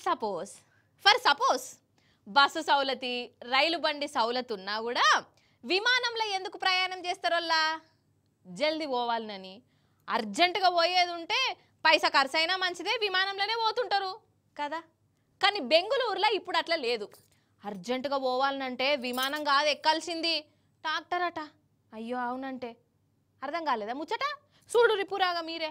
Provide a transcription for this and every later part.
Suppose for suppose bus సౌలతి రైలు బండి సౌలత్ ఉన్నా కూడా విమానంలో ఎందుకు ప్రయాణం చేస్తారోల్లా జల్దీ పోవాలనని అర్జెంటుగా పోయేది ఉంటే పైసా ఖర్చు అయినా మంచిదే విమానంలోనే పోతుంటారు కదా కానీ బెంగుళూరులో ఇప్పుడు అట్లా లేదు అర్జెంటుగా పోవాలనంటే విమానం కాదు ఎక్కాల్సింది డాక్టర్ అట అయ్యో అవునంటే అర్థం కాలేదా ముచ్చట చూడు రిపురాగా మీరే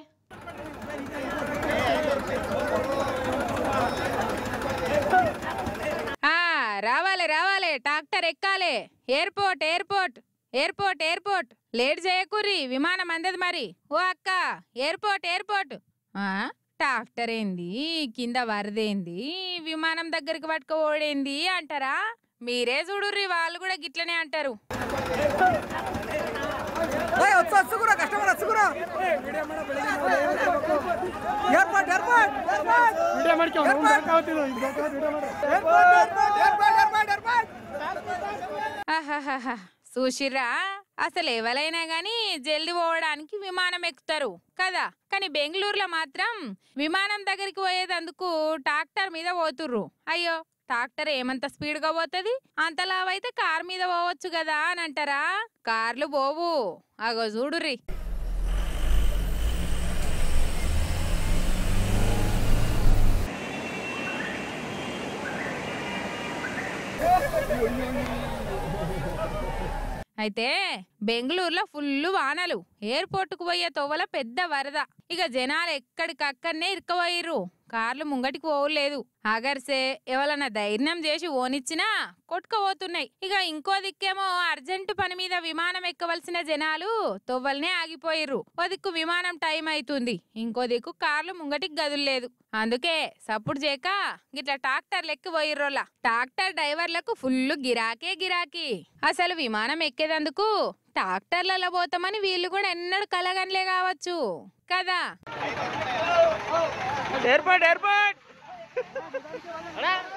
ఆ రావాలి రావాలి ట్రాక్టర్ ఎక్కాలి airport airport airport airport late చేయకుర్రి విమానం అందది మరి ఓ అక్క ఎయిర్పోర్ట్ ఎయిర్పోర్ట్ ఆ ట్రాక్టర్ ఏంది కింద వరదేంది విమానం దగ్గరికి పట్టుకోవడేంది అంటారా మీరే చూడుర్రి వాళ్ళు కూడా గిట్లనే అంటారు ಏರ್ಪೋರ್ಟ್ ಏರ್ಪೋರ್ಟ್ ವಿಡಿಯೋ ಮಾಡ್ಕೊಂಡು ಬೇಕಾಗ್ತಿದ್ದು ఆహాహాహా. చూసిర్రా అసలు ఎవరైనా గాని జల్ది పోవడానికి విమానం ఎక్కుతారు కదా కానీ బెంగళూరులో మాత్రం విమానం దగ్గరికి పోయేదందుకు ట్రాక్టర్ మీద పోతుర్రు అయ్యో ట్రాక్టర్ ఏమంత స్పీడ్ గా పోతుంది అంతలావైతే కార్ మీద పోవచ్చు కదా అని అంటారా కార్లు పోవు అగో చూడుర్రి అయితే బెంగళూరులో ఫుల్ వానలు ఎయిర్పోర్టుకు పోయే తోవల పెద్ద వరద ఇక జనాలు ఎక్కడికక్కడనే ఇరుక్కుపోయిర్రు కార్లు ముంగటికి పోవలేదు ఆగర్సే ఎవరన్నా ధైర్యం చేసి ఓనిచ్చినా కొట్టుకుపోతున్నాయి ఇక ఇంకో దిక్కేమో అర్జెంటు పని మీద విమానం ఎక్కవలసిన జనాలు తొవ్వలనే ఆగిపోయిర్రు ఓ దిక్కు విమానం టైం అవుతుంది ఇంకో దిక్కు కార్లు ముంగటికి గదుల్లేదు అందుకే సప్పుడు చేయక గిట్లా ట్రాక్టర్లు ఎక్కి పోయిర్రోలా ట్రాక్టర్ డ్రైవర్లకు ఫుల్ గిరాకే గిరాకీ అసలు విమానం ఎక్కేదందుకు ట్రాక్టర్లలో పోతామని వీళ్ళు కూడా ఎన్నడూ కలగనలే కావచ్చు కదా ಏರ್ಪೋರ್ಟ್ ಏರ್ಪೋರ್ಟ್